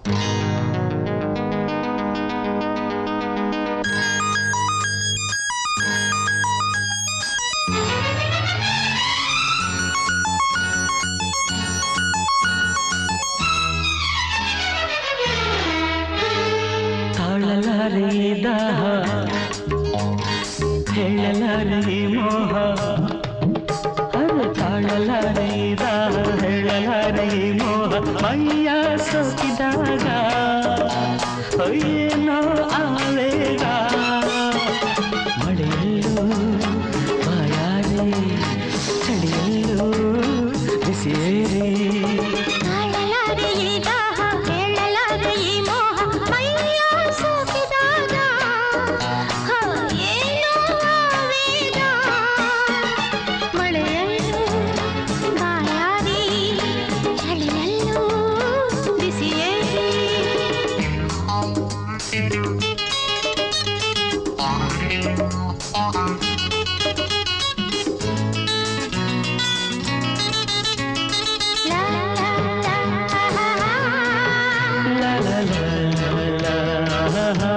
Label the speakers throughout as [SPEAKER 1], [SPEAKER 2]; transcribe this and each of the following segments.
[SPEAKER 1] ತಾಳಲಾರೆ ಈ ದಾಹ ಹೇಳಲಾರೆ ಈ ಮೋಹ ಅದು ತಾಳಲಾರೆ ಈ ದಾಹ ಹೇಳಲಾರೆ ಈ ಮೋಹ ಮೈಯ ಸೋಕಿದಾಗ ಏನೋ ಆವೇಗ ಮಳೆಯಲ್ಲೂ ಬಾಯಾರೆ ಚಳಿಯಲ್ಲೂ ಬಿಸಿಯೇರಿ
[SPEAKER 2] ತಾಳಲಾರೆ ಈ ದಾಹ ಹೇಳಲಾರೆ ಈ ಮೋಹ ಮೈಯ ಸೋಕಿದಾಗ ಹ, ಏನೋ ಆವೇಗ ಮಳೆಯಲ್ಲೂ ಬಾಯಾರಿ ಚಳಿಯಲ್ಲೂ ಬಿಸಿಯೇರಿ ಲಾ, ಲಾ, ಲಾ,
[SPEAKER 1] La la la la la.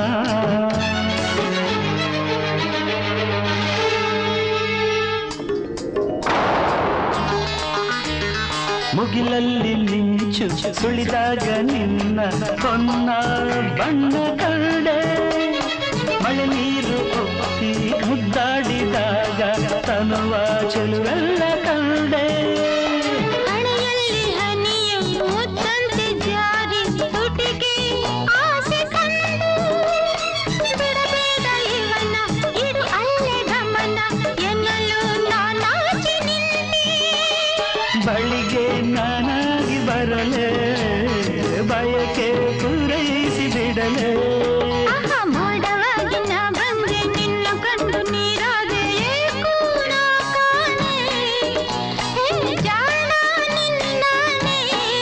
[SPEAKER 1] ಮುಗಿಲಲ್ಲಿ ಮಿಂಚು ಸುಳಿದಾಗ ನಿನ್ನ ಹೊನ್ನ ಬಣ್ಣ ಕಂಡೆ ಮಳೆ ನೀರು ಒಪ್ಪಿ ಮುದ್ದಾಡಿದಾಗ ತನುವ ಚೆಲುವೆಲ್ಲ ಕಂಡೆ
[SPEAKER 2] ಹಣೆಯಲ್ಲಿ ಹನಿಯು ಮುತ್ತಂತೆ ಜಾರಿ ತುಟಿಗೆ ಆಸೆ ಕಂಡು ಬಿಡಬೇಡ ಇವನ ಇಡು ಅಲ್ಲೇ ಗಮನ ಎನ್ನಲು ನಾನಾಚಿ ನಿನ್ನೆ
[SPEAKER 1] ಬಳಿಗೆ ನಾನಾಗಿ ಬರಲೆ ಬಯಕೆ ಪೂರೈಸಿ ಬಿಡಲೆ
[SPEAKER 2] ಆಹ ಮೋಡವಾಗಿ ನಾ ಬಂದೆ ನಿನ್ನ ಕಂಡು ನೀರಾದೆ ಏಕೋ ನಾ ಕಾಣೆ ಹೇ ಜಾಣ ನಿನ್ನಾನೆ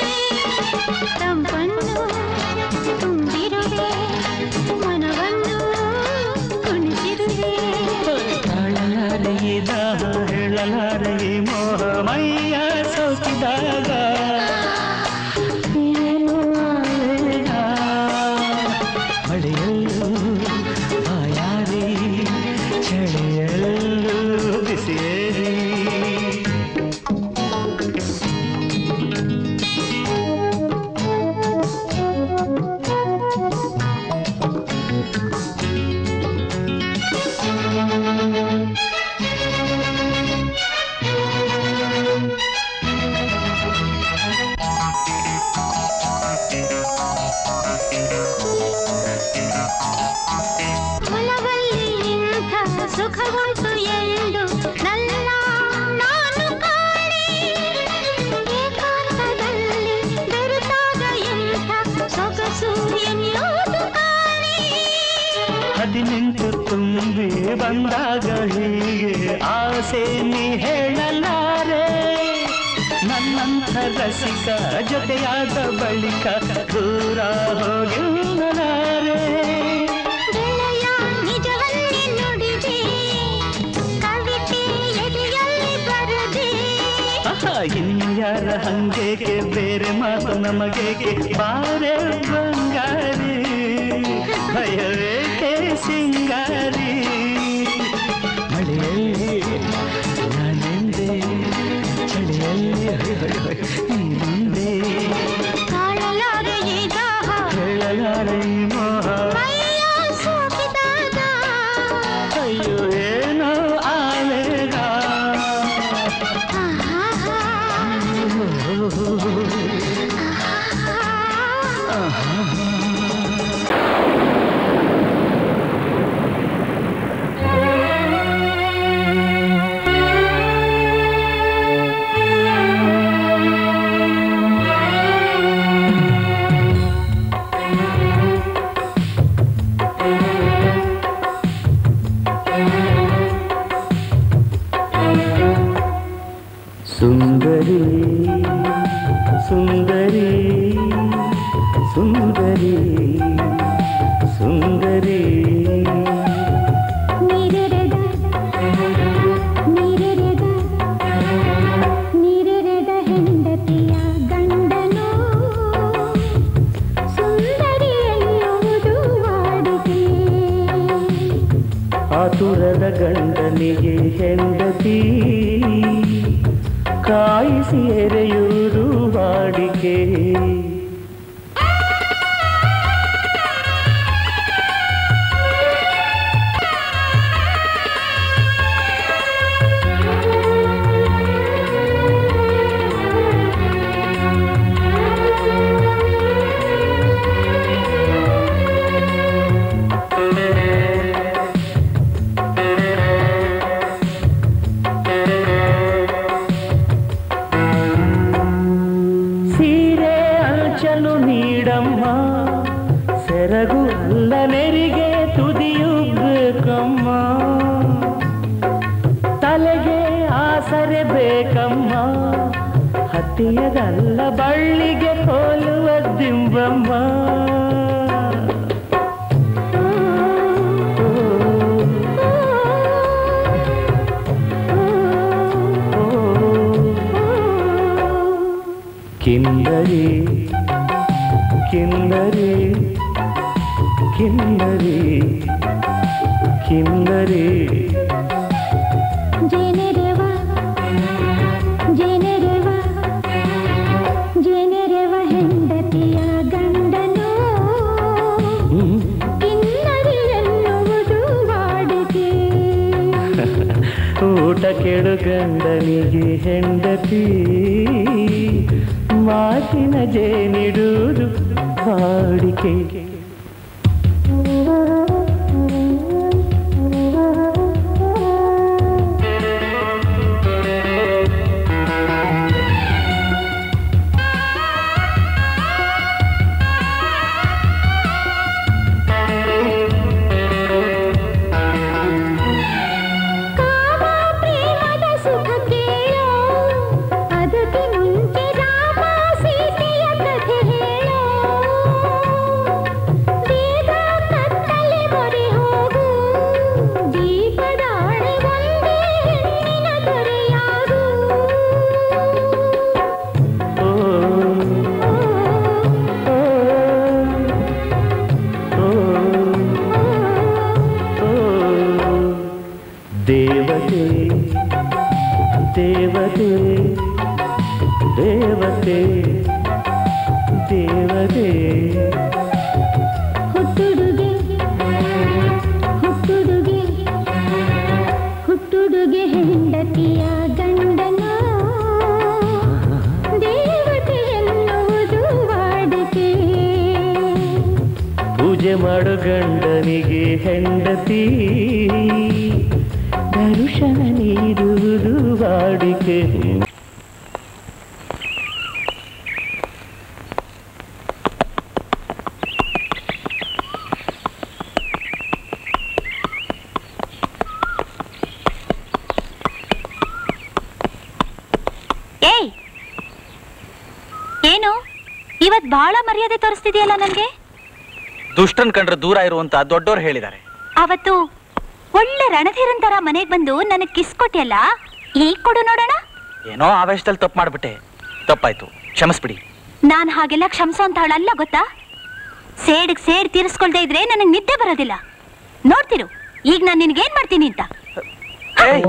[SPEAKER 2] ತಂಪನ್ನು ತುಂಬಿರುವೆ ಮನವನ್ನು ಕುಣಿಸಿರುವೆ
[SPEAKER 1] ತಾಳಲಾರೆ ಈ ದಾಹ ಹೇಳಲಾರೆ ಈ ಮೋಹ ಮೈಯ ಸೋಕಿದಾಗ ಏನೋ ಆವೇಗ. ಮಳೆಯಲ್ಲೂ ಬಾಯಾರಿ ಚಳಿಯಲ್ಲೂ ಬಿಸಿಯೇರಿ
[SPEAKER 2] ಒಲವಲ್ಲಿ ಇಂಥ ಸುಖವುಂಟು ಎಂದು ನನ್ನ ನಾನು ಕಾಣೆ ಏಕಾಂತದಲ್ಲಿ ಬೆರೆತಾಗ ಇಂಥ ಸೊಗಸು ಎನ್ನುವುದು ಕಾಣೆ
[SPEAKER 1] ಹದಿನೆಂಟು ತುಂಬಿ ಬಂದಾಗ ಹೀಗೆ ಆಸೆ ನೀ ಹೇಳಲಾರೆ ನನ್ನಂಥ ರಸಿಕ ಜೊತೆಯಾದ ಬಳಿಕ ದೂರ ಹೋಗಿಲ್ಲಲಾರೆ
[SPEAKER 2] ಗೆಳೆಯ ನಿಜವನ್ನೇ ನುಡಿದೆ ಕವಿತೆ ಎದೆಯಲ್ಲಿ ಬರದೆ
[SPEAKER 1] ಆಹಾ, ಇನ್ಯಾರ ಹಂಗೇಕೆ ಬೇರೆ ಮಾತು ನಮಗೇಕೆ ಬಾರೆ ಬಂಗಾರಿ ಭಯವೇಕೆ ಸಿಂಗಾರಿ ಮಳೆಯಲ್ಲಿ ನಾನೆಂದೆ ಚಳಿಯಲ್ಲಿ ಹೊಯ್ ಹೊಯ್ ಹೊಯ್ ನೀನೆಂದೆ
[SPEAKER 2] ತಾಳಲಾರೆ ಈ ದಾಹ
[SPEAKER 1] ಹೇಳಲಾರೆ ಈ ಮೋಹ
[SPEAKER 2] ಮೈಯ ಸೋಕಿದಾಗ
[SPEAKER 1] ಅಯ್ಯೋ ಏನೋ ಆವೇಗ
[SPEAKER 2] ಆಹಾ
[SPEAKER 1] ಸುಂದರಿ ಸುಂದರಿ ಸುಂದರಿ ಸುಂದರಿ
[SPEAKER 2] ನೀರೆರೆದ ನೀರೆರೆದ ನೀರೆರೆದ ಹೆಂಡತಿಯ ಗಂಡನು ಸುಂದರ
[SPEAKER 1] ಹೆಂಡತಿ ಕಾಯಿಸಿ ಎರೆಯುವುದು ವಾಡಿಕೆ ಸೀರೆ ಅಂಚಲು ನೀಡಮ್ಮ ಸೆರಗು ಅಲ್ಲ ನೆರಿಗೆ ತುದಿಯು ಬೇಕಮ್ಮ ತಲೆಗೆ ಆಸರೆ ಬೇಕಮ್ಮ ಹತ್ತಿಯದಲ್ಲ ಬಳ್ಳಿಗೆ ಹೋಲುವ ದಿಂಬಮ್ಮ ಕಿನ್ನರಿ ಕಿನ್ನರಿ ಕಿನ್ನರಿ ಕಿನ್ನರಿ
[SPEAKER 2] ಜೇನೆರೆವ ಜೇನೆರೆವ ಜೇನೆರೆವ ಹೆಂಡತಿಯ ಗಂಡನು ಕಿನ್ನರಿ ಎನ್ನುವುದು ವಾಡಿಕೆ
[SPEAKER 1] ಊಟ ಕೆಡು ಗಂಡನಿಗೆ ಹೆಂಡತಿ ಮಾತಿನ ಜೇನಿಡುವುದು ವಾಡಿಕೆ
[SPEAKER 2] ಕಾಮ ಪ್ರೇಮದ ಸುಖ ಕೇಳೋ ಅದಕ್ಕೆ ಮುಂಚೆ ರಾಮ ಸೀತೆಯ ಕಥೆ ಹೇಳೋ ಬೇಗ ಕತ್ತಲೆ ಮೊರೆ ಹೋಗು ದೀಪದಾಣೆ ಒಂದೇ ಹೆಣ್ಣಿನ ದೊರೆಯಾಗು
[SPEAKER 1] ಓ ಓ, ಓ, ಓ. ದೇವತೆ ದೇವತೆ ದೇವತೆ ದೇವತೆ
[SPEAKER 2] ಹುಟ್ಟುಡುಗೆ ಹುಟ್ಟುಡುಗೆ ಹುಟ್ಟುಡುಗೆ ಹೆಂಡತಿಯ ಗಂಡನು ದೇವತೆ ಎನ್ನುವುದು ವಾಡಿಕೆ
[SPEAKER 1] ಪೂಜೆ ಮಾಡು ಗಂಡನಿಗೆ ಹೆಂಡತಿ ದರ್ಶನ ನೀಡುವುದು ವಾಡಿಕೆ
[SPEAKER 3] ಏಯ್ ಏನು ಇವತ್ ಬಹಳ ಮರ್ಯಾದೆ ತೋರಿಸ್ತಿದೆಯಲ್ಲ ನನ್ಗೆ
[SPEAKER 4] ದುಷ್ಟನ್ ಕಂಡ್ರೆ ದೂರ ಇರುವಂತ ದೊಡ್ಡೋರು ಹೇಳಿದ್ದಾರೆ
[SPEAKER 3] ಅವತ್ತು ಒಳ್ಳೆ ರಣಧೀರನ್ ತರ ಮನೆಗ್ ಬಂದು ನನಗ್ ಕಿಸ್ ಕೊಟ್ಟಿಯಲ್ಲ ಈಗ ಕೊಡು ನೋಡೋಣ
[SPEAKER 4] ಏನೋ ಆವೇಶದಲ್ಲಿ ತಪ್ಪು ಮಾಡ್ಬಿಟ್ಟೆ ತಪ್ಪಾಯ್ತು ಕ್ಷಮಿಸ್ಬಿಡಿ
[SPEAKER 3] ನಾನ್ ಹಾಗೆಲ್ಲ ಕ್ಷಮಿಸೋ ಅಂತ ಅಲ್ಲ ಗೊತ್ತಾ ಸೇಡ್ಗ್ ಸೇಡ್ ತೀರಿಸ್ಕೊಳ್ದೇ ಇದ್ರೆ ನನಗ್ ನಿದ್ದೆ ಬರೋದಿಲ್ಲ ನೋಡ್ತಿರು ಈಗ ನಾನು ನಿನ್ಗೇನ್ ಮಾಡ್ತೀನಿ ಅಂತ
[SPEAKER 4] ಏಯ್!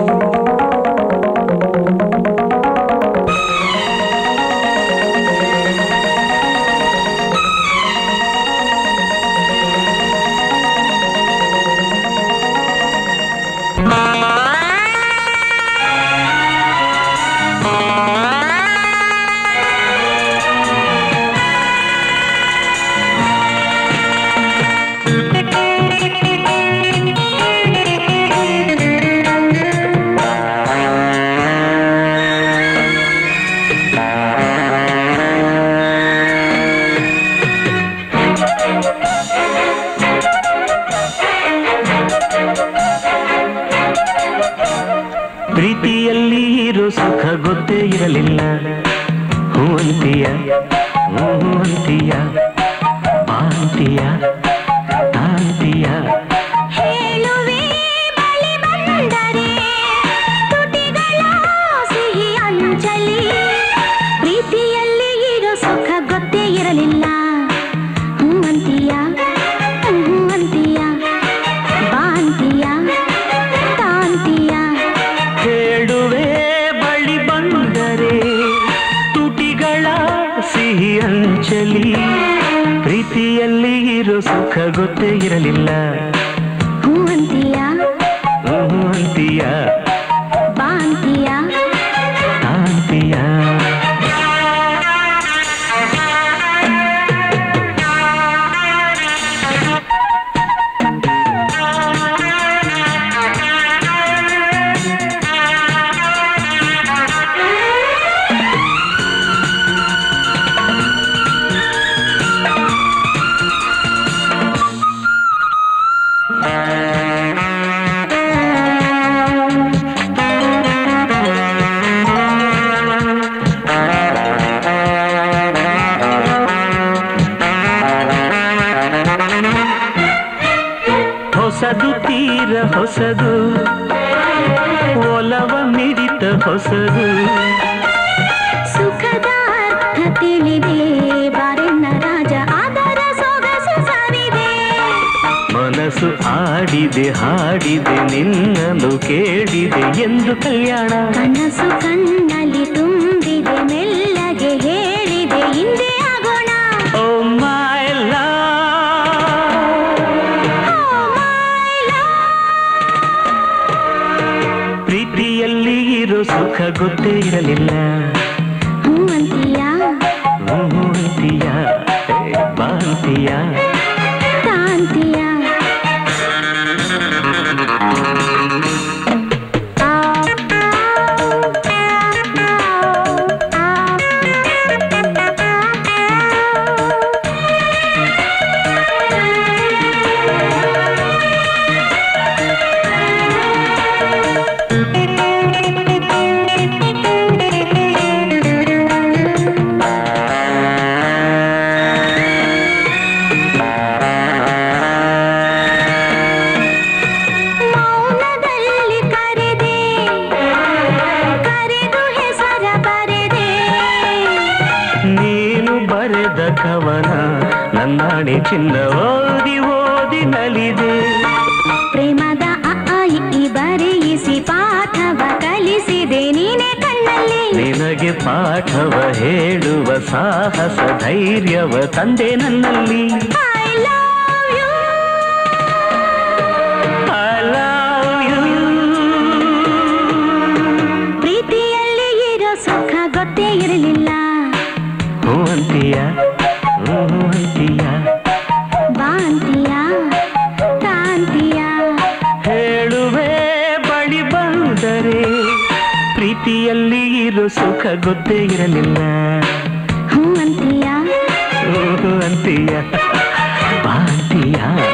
[SPEAKER 1] ಪ್ರೀತಿಯಲ್ಲಿ ಇರೋ ಸುಖ ಗೊತ್ತೇ ಇರಲಿಲ್ಲ ಹೂವಂತಿಯ ಹೂವಂತಿಯ ಬಾಂತಿಯ ತಾಂತಿಯ
[SPEAKER 2] ಹೇಳುವೆ ಬಳಿ ಬಂದರೆ ತುಟಿಗಳ ಸಿಹಿ ಅಂಚಲಿ ಪ್ರೀತಿಯಲ್ಲಿ ಇರೋ ಸುಖ ಗೊತ್ತೇ ಇರಲಿಲ್ಲ ಹೂವಂತಿಯ ಹೂವಂತಿಯ ಬಾಂತಿಯ ಕಾಂತಿಯ
[SPEAKER 1] ಸಿಹಿ ಅಂಚಲಿ ಪ್ರೀತಿಯಲ್ಲಿ ಇರೋ ಸುಖ ಗೊತ್ತೇ ಇರಲಿಲ್ಲ
[SPEAKER 2] ಹೂ ಅಂತೀಯ
[SPEAKER 1] ಹ್ಞೂ ಅಂತೀಯ
[SPEAKER 2] ಬಾ ಅಂತೀಯ
[SPEAKER 1] ಅಂತೀಯ ಹೊಸದು ತೀರ ಹೊಸದು ಒಲವ ಮಿಡಿತ ಹೊಸದು
[SPEAKER 2] ಸುಖದ ಅರ್ಥ ತಿಳಿದೆ ಬಾರೆನ್ನ ರಾಜ ಅದರ ಸೊಗಸು ಸರಿದೆ
[SPEAKER 1] ಮನಸ್ಸು ಆಡಿದೆ ಹಾಡಿದೆ ನಿನ್ನನ್ನು ಕೇಳಿದೆ ಎಂದು ಕಲ್ಯಾಣ
[SPEAKER 2] ಕನಸು ಕಣ್ಣಲ್ಲಿ ತುಂಬಿದೆ ಮೆಲ್ಲಗೆ ಹೇಳಿದೆ ಹಿಂದೆ ಆಗೋಣ
[SPEAKER 1] ಓ ಮೈ ಪ್ರೀತಿಯಲ್ಲಿ ಇರೋ ಸುಖ ಗೊತ್ತೇ ಇರಲಿಲ್ಲ
[SPEAKER 2] ಹೂ ಅಂತೀಯ
[SPEAKER 1] ಹ್ಞೂ ಅಂತೀಯ ಏ, ಬಾ ಅಂತೀಯ
[SPEAKER 2] ಕಾಂತೀಯ ಮೌನದಲ್ಲಿ ಕರೆದೆ ಕರೆದು ಹೆಸರ ಬರೆದೆ
[SPEAKER 1] ನೀನು ಬರೆದ ಕವನ ನನ್ನಾಣೆ ಚಿನ್ನ ಓದಿ ಓದಿ ನಲಿದೆ
[SPEAKER 2] ಪ್ರೇಮದ ಅ ಆ, ಇ, ಈ ಬರೆಯಿಸಿ ಪಾಠವ ಕಲಿಸಿದೆ ನೀನೆ ಕಣ್ಣಲ್ಲಿ
[SPEAKER 1] ನಿನಗೆ ಪಾಠವ ಹೇಳುವ ಸಾಹಸ ಧೈರ್ಯವ ತಂದೆ ನನ್ನಲ್ಲಿ
[SPEAKER 2] I love you
[SPEAKER 1] I love you.
[SPEAKER 2] ಪ್ರೀತಿಯಲ್ಲಿ ಇರೋ ಸುಖ ಗೊತ್ತೇ ಇರಲಿಲ್ಲ
[SPEAKER 1] ಹ್ಞೂ ಅಂತೀಯ ಹ್ಞೂ ಅಂತೀಯ
[SPEAKER 2] ಬಾ ಅಂತೀಯ ಕಾಂತೀಯ
[SPEAKER 1] ಹೇಳುವೆ ಬಳಿ ಬಂದರೆ ಪ್ರೀತಿಯಲ್ಲಿ ಇರೋ ಸುಖ ಗೊತ್ತೇ ಇರಲಿಲ್ಲ
[SPEAKER 2] ಹೂ ಅಂತೀಯ
[SPEAKER 1] ಹ್ಞೂ ಅಂತೀಯ ಬಾ ಅಂತೀಯ